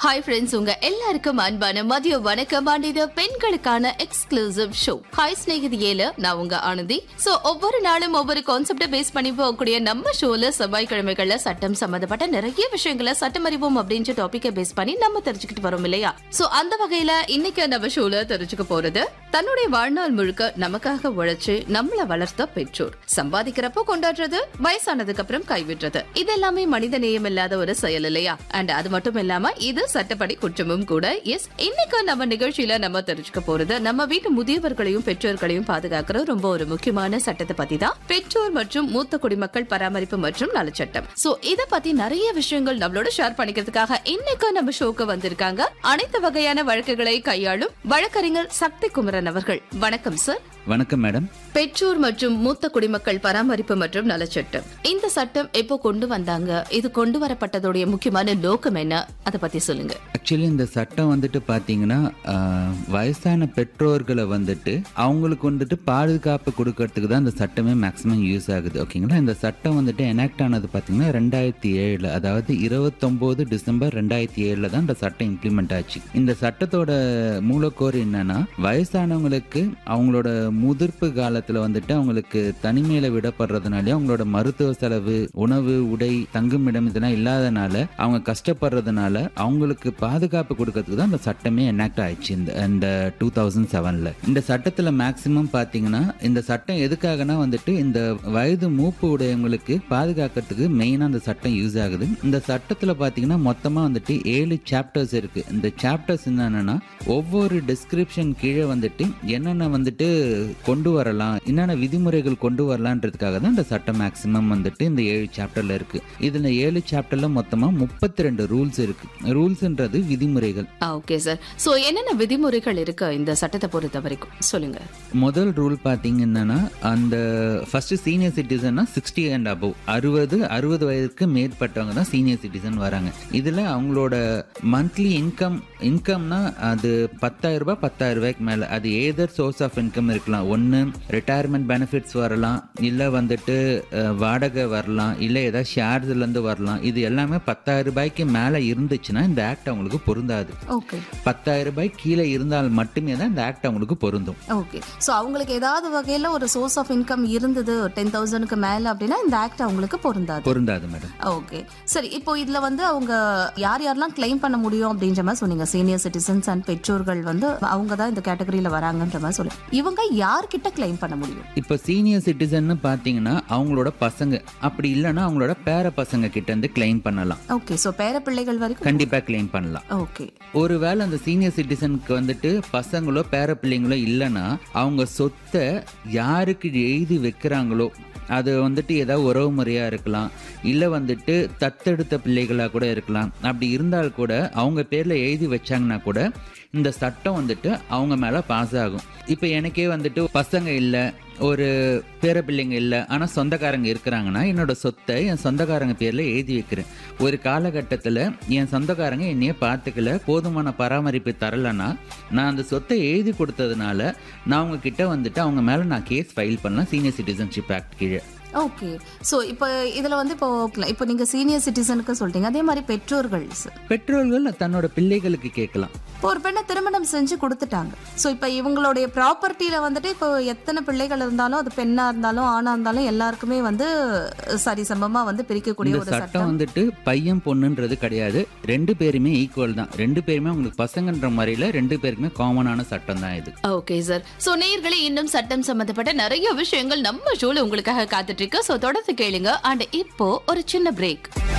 hi friends உங்க எல்லாருக்கும் அன்பான மதிய வணக்கம் அண்ட் இது பெண்களுக்கான எக்ஸ்க்ளூசிவ் ஷோ ஹாய் ஸ்நேகிதியேல நான் உங்க ஆனந்தி சோ ஒவ்வொரு நாளும் ஒவ்வொரு கான்செப்ட பேஸ் பண்ணி போகக்கூடிய நம்ம ஷோல செவ்வாய்க்கிழமைகள்ல சட்டம் சம்பந்தப்பட்ட நிறைய விஷயங்களை சட்டம் அறிவோம் அப்படின்ற டாபிக்கை பேஸ் பண்ணி நம்ம தெரிஞ்சுக்கிட்டு வரோம் இல்லையா சோ அந்த வகையில இன்னைக்கு நம்ம ஷோல தெரிஞ்சுக்க போறது தன்னுடைய வாழ்நாள் முழுக்க நமக்காக உழைச்சு நம்மள வளர்த்த பெற்றோர் சம்பாதிக்கிறப்போ கொண்டாடுறது வயசானதுக்கு அப்புறம் கைவிடுறது இது எல்லாமே மனித நேயம் இல்லாத ஒரு செயல் இல்லையா அண்ட் அது மட்டும் இல்லாம இது சட்டப்படி குற்றமும் கூட எஸ் இன்னைக்கு நம்ம நிகழ்ச்சியில நம்ம தெரிஞ்சுக்க போறது நம்ம வீட்டு முதியவர்களையும் பெற்றோர்களையும் பாதுகாக்கிற ரொம்ப ஒரு முக்கியமான சட்டத்தை பத்தி தான் பெற்றோர் மற்றும் மூத்த குடிமக்கள் பராமரிப்பு மற்றும் நலச்சட்டம் சோ இத பத்தி நிறைய விஷயங்கள் நம்மளோட ஷேர் பண்ணிக்கிறதுக்காக இன்னைக்கு நம்ம ஷோக்கு வந்திருக்காங்க அனைத்து வகையான வழக்குகளை கையாளும் வழக்கறிஞர் சக்தி குமரன் அவர்கள் வணக்கம் சார் வணக்கம் மேடம் பெற்றோர் மற்றும் மூத்த குடிமக்கள் பராமரிப்பு மற்றும் நலச்சட்டம் இந்த சட்டம் எப்போ கொண்டு வந்தாங்க இது கொண்டு வரப்பட்டதோடைய முக்கியமான நோக்கம் என்ன அதை பத்தி சொல்லுங்க ஆக்சுவலி இந்த சட்டம் வந்துட்டு பார்த்தீங்கன்னா ஆஹ், வயசான பெற்றோர்களை வந்துட்டு அவங்களுக்கு வந்துட்டு பாதுகாப்பு கொடுக்கறதுக்கு தான் இந்த சட்டமே மேக்ஸிமம் யூஸ் ஆகுது ஓகேங்களா இந்த சட்டம் வந்துட்டு எனாக்ட் ஆனது பார்த்தீங்கன்னா ரெண்டாயிரத்தி ஏழில் அதாவது இருபத்தொம்போது டிசம்பர் ரெண்டாயிரத்தி ஏழில் தான் இந்த சட்டம் இம்ப்ளிமெண்ட் ஆச்சு இந்த சட்டத்தோட மூலக்கோர் என்னன்னா வயசானவங்களுக்கு அவங்களோட முதிர்ப்பு காலத்தில் வந்துட்டு அவங்களுக்கு தனிமையில் விடப்படுறதுனாலே அவங்களோட மருத்துவ செலவு உணவு உடை தங்குமிடம் இதெல்லாம் இல்லாதனால அவங்க கஷ்டப்படுறதுனால அவங்களுக்கு பாதுகாப்பு கொடுக்கறதுக்கு தான் இந்த சட்டமே எனாக்ட் ஆயிடுச்சு இந்த இந்த டூ தௌசண்ட் செவனில் இந்த சட்டத்தில் மேக்சிமம் பார்த்தீங்கன்னா இந்த சட்டம் எதுக்காகனா வந்துட்டு இந்த வயது மூப்பு உடையவங்களுக்கு பாதுகாக்கிறதுக்கு மெயினாக இந்த சட்டம் யூஸ் ஆகுது இந்த சட்டத்தில் பார்த்தீங்கன்னா மொத்தமாக வந்துட்டு ஏழு சாப்டர்ஸ் இருக்கு இந்த சாப்டர்ஸ் என்னன்னா ஒவ்வொரு டிஸ்கிரிப்ஷன் கீழே வந்துட்டு என்னென்ன வந்துட்டு கொண்டு வரலாம் என்னென்ன விதிமுறைகள் கொண்டு வரலான்றதுக்காக தான் இந்த சட்டம் மேக்ஸிமம் வந்துட்டு இந்த ஏழு சாப்டர்ல இருக்கு இதுல ஏழு சாப்டர்ல மொத்தமா முப்பத்தி ரெண்டு ரூல்ஸ் இருக்கு ரூல்ஸ்ன்றது விதிமுறைகள் ஓகே சார் சோ என்னென்ன விதிமுறைகள் இருக்கு இந்த சட்டத்தை பொறுத்த வரைக்கும் சொல்லுங்க முதல் ரூல் பார்த்தீங்கன்னா அந்த ஃபர்ஸ்ட் சீனியர் சிட்டிசன்னா சிக்ஸ்டி அண்ட் அபவ் அறுபது அறுபது வயதுக்கு மேற்பட்டவங்க தான் சீனியர் சிட்டிசன் வராங்க இதில் அவங்களோட மந்த்லி இன்கம் இன்கம்னா அது பத்தாயிரம் ரூபாய் பத்தாயிரம் ரூபாய்க்கு மேலே அது ஏதர் சோர்ஸ் ஆஃப் இன்கம் இருக்கலாம் ஒன்று ரிட்டையர்மெண்ட் பெனிஃபிட்ஸ் வரலாம் இல்லை வந்துட்டு அஹ், வாடகை வரலாம் இல்லை ஏதாவது ஷேர்ஸ்லேருந்து வரலாம் இது எல்லாமே பத்தாயிரம் ரூபாய்க்கு மேலே இருந்துச்சுன்னா இந்த ஆக்ட் அவங்களுக்கு பொருந்தாது ஓகே பத்தாயிரம் ரூபாய் கீழே இருந்தால் மட்டுமே தான் இந்த ஆக்ட் அவங்களுக்கு பொருந்தும் ஓகே சோ அவங்களுக்கு ஏதாவது வகையில ஒரு சோர்ஸ் ஆஃப் இன்கம் இருந்தது டென் தௌசண்ட்க்கு மேல அப்படின்னா இந்த ஆக்ட் அவங்களுக்கு பொருந்தாது பொருந்தாது மேடம் ஓகே சரி இப்போ இதுல வந்து அவங்க யார் யாரெல்லாம் கிளைம் பண்ண முடியும் அப்படின்ற மாதிரி சொன்னீங்க சீனியர் சிட்டிசன்ஸ் அண்ட் பெற்றோர்கள் வந்து அவங்க தான் இந்த கேட்டகரியில வராங்கன்ற மாதிரி சொல்லி இவங்க யார்கிட்ட கிளைம் பண்ண முடியும் இப்போ சீனியர் சிட்டிசன் பார்த்தீங்கன்னா அவங்களோட பசங்க அப்படி இல்லைன்னா அவங்களோட பேர பசங்க கிட்ட இருந்து கிளைம் பண்ணலாம் ஓகே சோ பேர பிள்ளைகள் வரைக்கும் கண்டிப்பாக கிளைம் பண்ணலாம் ஓகே ஒருவேளை அந்த சீனியர் சிட்டிசனுக்கு வந்துட்டு பசங்களோ பேர பிள்ளைங்களோ இல்லைன்னா அவங்க சொத்தை யாருக்கு எழுதி வைக்கிறாங்களோ அது வந்துட்டு ஏதாவது உறவு முறையாக இருக்கலாம் இல்லை வந்துட்டு தத்தெடுத்த பிள்ளைகளாக கூட இருக்கலாம் அப்படி இருந்தால் கூட அவங்க பேரில் எழுதி வச்சாங்கன்னா கூட இந்த சட்டம் வந்துட்டு அவங்க மேலே பாஸ் ஆகும் இப்போ எனக்கே வந்துட்டு பசங்க இல்லை ஒரு பேர பிள்ளைங்க இல்லை ஆனால் சொந்தக்காரங்க இருக்கிறாங்கன்னா என்னோட சொத்தை என் சொந்தக்காரங்க பேரில் எழுதி வைக்கிறேன் ஒரு காலகட்டத்தில் என் சொந்தக்காரங்க என்னையே பார்த்துக்கல போதுமான பராமரிப்பு தரலைன்னா நான் அந்த சொத்தை எழுதி கொடுத்ததுனால நான் அவங்க கிட்ட வந்துட்டு அவங்க மேலே நான் கேஸ் ஃபைல் பண்ணலாம் சீனியர் சிட்டிசன்ஷிப் ஆக்ட் கீழே ஓகே சோ இப்போ இதுல வந்து இப்போ இப்போ நீங்க சீனியர் சிட்டிசனுக்கு சொல்லிட்டீங்க அதே மாதிரி பெற்றோர்கள் பெற்றோர்கள் தன்னோட பிள்ளைகளுக்கு கேட்கலாம் இப்போ ஒரு பெண்ணை திருமணம் செஞ்சு கொடுத்துட்டாங்க ஸோ இப்போ இவங்களுடைய ப்ராப்பர்ட்டியில வந்துட்டு இப்போ எத்தனை பிள்ளைகள் இருந்தாலும் அது பெண்ணா இருந்தாலும் ஆணா இருந்தாலும் எல்லாருக்குமே வந்து சரி சமமா வந்து பிரிக்கக்கூடிய இந்த ஒரு சட்டம் சட்டம் வந்துட்டு பையன் பொண்ணுன்றது கிடையாது ரெண்டு பேருமே ஈக்குவல் தான் ரெண்டு பேருமே உங்களுக்கு பசங்கன்ற முறையில் ரெண்டு பேருக்குமே காமனான சட்டம் தான் இது ஓகே சார் சோ நேயர்களே இன்னும் சட்டம் சம்பந்தப்பட்ட நிறைய விஷயங்கள் நம்ம ஷோல உங்களுக்காக காத்துட்டு இருக்கு சோ தொடர்ந்து கேளுங்க அண்ட் இப்போ ஒரு சின்ன பிரேக்